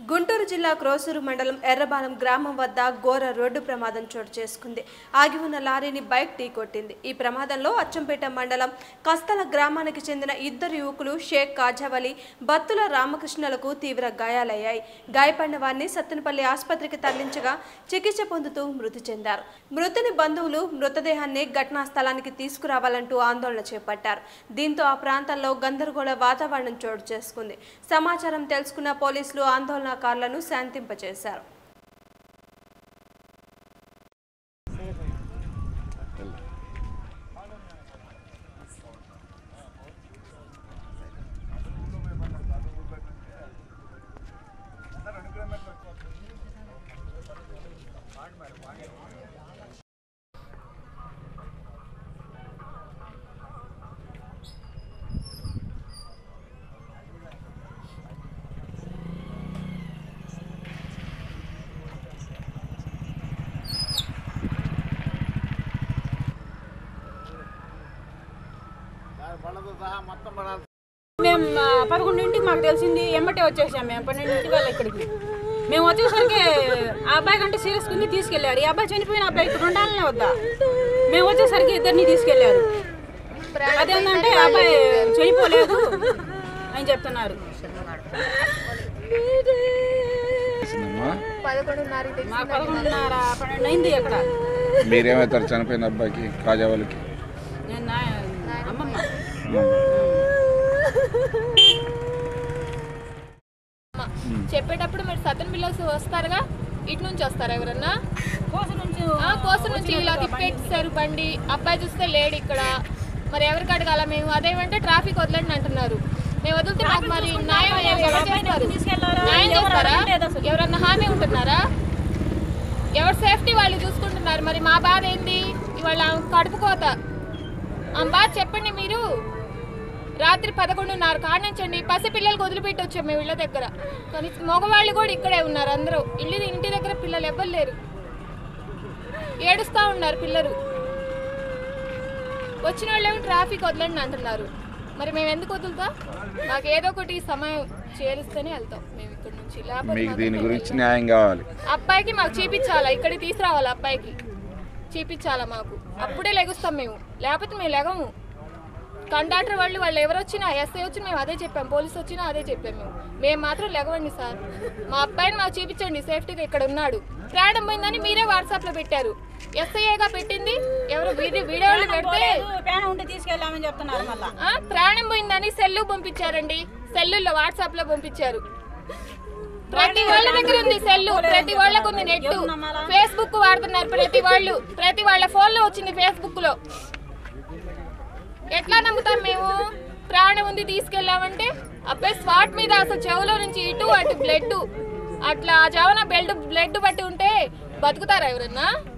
గుంటూరు జిల్లా క్రోసూరు మండలం ఎర్రబాలెం గ్రామం వద్ద ఘోర రోడ్డు ప్రమాదం చోటు చేసుకుంది ఆగి ఉన్న లారీని బైక్ ఢీకొట్టింది ఈ ప్రమాదంలో అచ్చంపేట మండలం కస్తల గ్రామానికి చెందిన ఇద్దరు యువకులు షేక్ కాజావలి బత్తుల రామకృష్ణలకు తీవ్ర గాయాలయ్యాయి గాయపడిన వారిని సత్తెనపల్లి ఆసుపత్రికి తరలించగా చికిత్స పొందుతూ మృతి చెందారు మృతుని బంధువులు మృతదేహాన్ని ఘటనా స్థలానికి తీసుకురావాలంటూ ఆందోళన చేపట్టారు దీంతో ఆ ప్రాంతంలో గందరగోళ వాతావరణం చోటు చేసుకుంది సమాచారం తెలుసుకున్న పోలీసులు ఆందోళనకారులను శాంతింపచేశారు మేము ఆ, పదకొండింటికి మాకు తెలిసింది ఎమ్మటే వచ్చేసాం మేము పన్నెండింటి వాళ్ళ ఇక్కడికి మేము వచ్చేసరికి ఆ అబ్బాయి కంటే సీరియస్ కింద తీసుకెళ్లారు ఈ అబ్బాయి చనిపోయిన అబ్బాయి ఇక్కడ ఉండాలనే వద్దా మేము వచ్చేసరికి ఇద్దరిని తీసుకెళ్లారు అదేంటంటే ఆ అబ్బాయి చనిపోలేదు అని చెప్తున్నారు చేసిందమ్మా మా పదకొండున్నర పన్నెండు అయింది అక్కడ మీరేమవుతారు చనిపోయిన అబ్బాయికి కాజావాళ్ళకి నేను నా- అమ్మమ్మ చెప్పేటప్పుడు మీరు సతన్ బిల్లోస్ వస్తారుగా ఇటు నుంచి వస్తారా ఎవరన్నా కోస నుంచి ఆ, కోసం నుంచి ఇలా తిప్పెట్టారు బండి అబ్బాయి చూస్తే లేడు ఇక్కడ మరి ఎవరికి అడగాల మేము అదేమంటే ట్రాఫిక్ వదలండి అంటున్నారు మేము వదిలితే మాకు మరి న్యాయం అనేది ఎవరు చేస్తారు? న్యాయం చేస్తారా ఎవరన్నా హామీ ఉంటున్నారా ఎవరి సేఫ్టీ వాళ్ళు చూసుకుంటున్నారు మరి మా బాధ ఏంది ఇవాళ కడుపు కోత ఆ బాధ చెప్పండి మీరు రాత్రి పదకొండున్నర కానించండి పసి పిల్లలకు వదిలిపెట్టి వచ్చాం మేము ఇళ్ళ దగ్గర కానీ మగవాళ్ళు కూడా ఇక్కడే ఉన్నారు అందరూ ఇల్లు ఇంటి దగ్గర పిల్లలు ఎవ్వరు లేరు ఏడుస్తూ ఉన్నారు పిల్లలు వచ్చిన వాళ్ళేమో ట్రాఫిక్ వదలండి అంటున్నారు మరి మేము ఎందుకు వదులుతాం మాకు ఏదో ఒకటి సమయం చేరిస్తేనే వెళ్తాం మేము ఇక్కడ నుంచి లేకపోతే మీకు మాత్రం దీని మేము గురించి వెళ్ళం. న్యాయం కావాలి అబ్బాయికి మాకు చూపించాలా ఇక్కడికి తీసుకురావాలి అబ్బాయికి చూపించాలా మాకు అప్పుడే లెగుస్తాం మేము లేకపోతే మేము లెగము కండక్టర్ వాళ్ళు వాళ్ళు ఎవరు వచ్చినా ఎస్ఐ వచ్చినా మేము అదే చెప్పాం పోలీస్ వచ్చినా అదే చెప్పాం మేము మేము మాత్రం లెగవండి సార్ మా అబ్బాయిని మాకు చూపించండి సేఫ్టీగా ఇక్కడ ఉన్నాడు ప్రాణం పోయిందని మీరే వాట్సాప్ లో పెట్టారు ఎస్ఐగా పెట్టింది ఎవరు వీడియో వీడియోలు పెడితే పేన ఉంటే తీసుకెళ్ళామని చెప్తున్నారు మళ్ళా ఆ, ప్రాణం పోయిందని సెల్లు పంపించారండి సెల్లుల్లో వాట్సాప్ లో పంపించారు ప్రతి వాళ్ళ దగ్గర ఉంది సెల్లు ప్రతి వాళ్ళకు ఉంది నెట్ ఫేస్బుక్ వాడుతున్నారు ప్రతి వాళ్ళు ప్రతి వాళ్ళ ఫోన్ లో వచ్చింది ఫేస్బుక్ లో ఎట్లా నమ్ముతాం మేము ప్రాణం ఉంది తీసుకెళ్ళామంటే అబ్బాయి స్పాట్ మీద అసలు చెవులో నుంచి ఇటు అటు బ్లడ్ అట్లా జవన బెల్ట్ బ్లడ్ పట్టి ఉంటే బతుకుతారా ఎవరన్నా